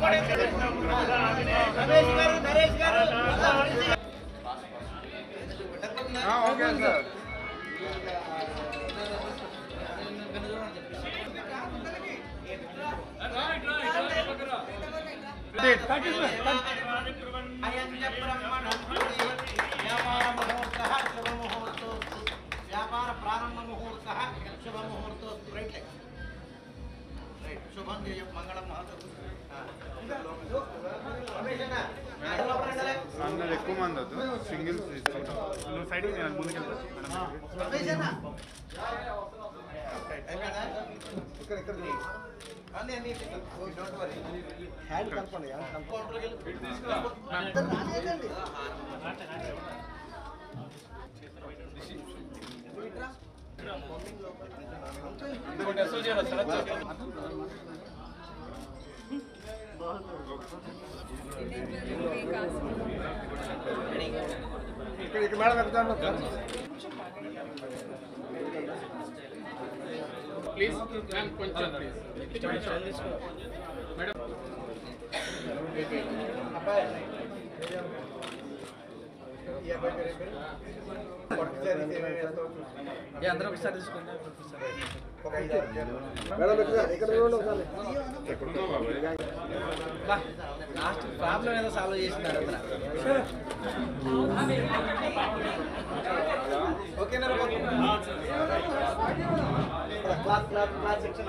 రమేష్ గారు నరేష్ గారు okay sir వ్యాపార ప్రారంభ ముహూర్త శుభ ముహూర్తోస్తు రైట్ రైట్ శుభం చేయం మంగళం మహోత్సవం అందరు ఎక్కువ మంది వద్దు సింగిల్స్ తీసుకుంటాం నువ్వు సైడ్ ముందుకు ఇక్కడ ఇక్కడ అన్నీ అన్నీ డోంట్ వరీ హ్యాండ్ కలపండి రాలేదండి ఇక్కడ ఇక్కడ మేడం వెళ్తాను ప్లీజ్ మ్యామ్ కొంచెం ప్లీజ్ మేడం అబ్బాయి ఈ అబ్బాయి పేరు ఏం పేరు? ఒకసారి ఇది ఎంతో చూసుకోండి. అందరూ ఒకసారి తీసుకోండి ఒక ఐదు ఆరు జనం. ఎక్కడున్నావు బాబాయ్ లాస్ట్ ప్రాబ్లం ఏదో సాల్వ్ చేసినారు అందరూ ఓకేనా రా బాబు? ఇక్కడ క్లాస్ క్లాస్ క్లాస్ సెక్షన్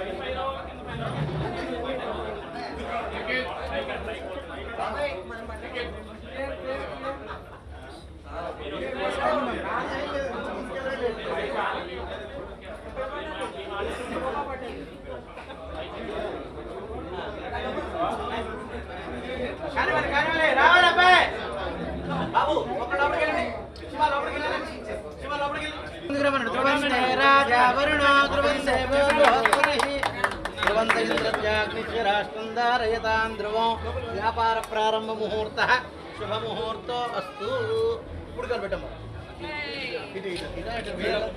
కానివ్వండి, కానివ్వండి. రావాలి అబ్బాయి. బాబు, ఒక్క లోపలికి వెళ్ళండి. శివ లోపలికి వెళ్ళండి. శివ లోపలికి వెళ్ళండి. ముందుకు రమ్మనండి. ధ్రువంతే రాజా వరుణో ధ్రువంతే బృహస్పతిః. ధ్రువంత ఇంద్రజాగ్నిశ్చ రాష్ట్రం ధారయతాం ధ్రువం వ్యాపార ప్రారంభ ముహూర్త శుభ ముహూర్తో అస్తు ఇప్పుడు కనిపెట్టమ్మా ఇటు ఇటు ఇటు ఇటు వీళ్ళ-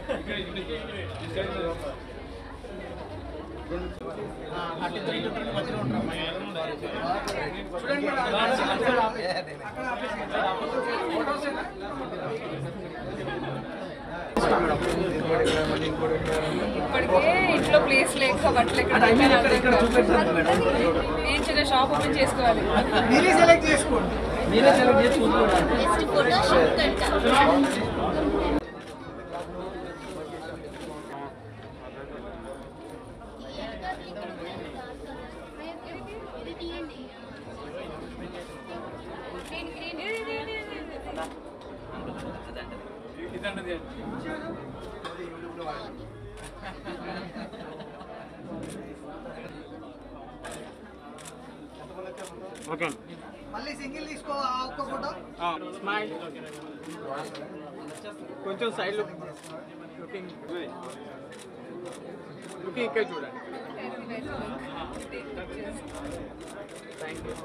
ఆ, అటు ఇద్దరు, ఇటు ఇద్దరు మధ్యలో ఉంటారమ్మా. చూడండి మేడం. ఇప్పటికే ఇంట్లో ప్లేస్ లేక బట్టలు ఎక్కడ నేను చిన్న షాప్ ఓపెన్ చేసుకోవాలి మీరే సెలెక్ట్ చేసుకోండి మీరే సెలెక్ట్ చేసి చూసుకోండి ఓకే మళ్ళీ సింగిల్ తీసుకో ఆ ఒక్క ఫోటో స్మైల్ కొంచెం సైడ్ లుక్ లుకింగ్ లుకింగ్ ఇక్కడ చూడండి థ్యాంక్ యూ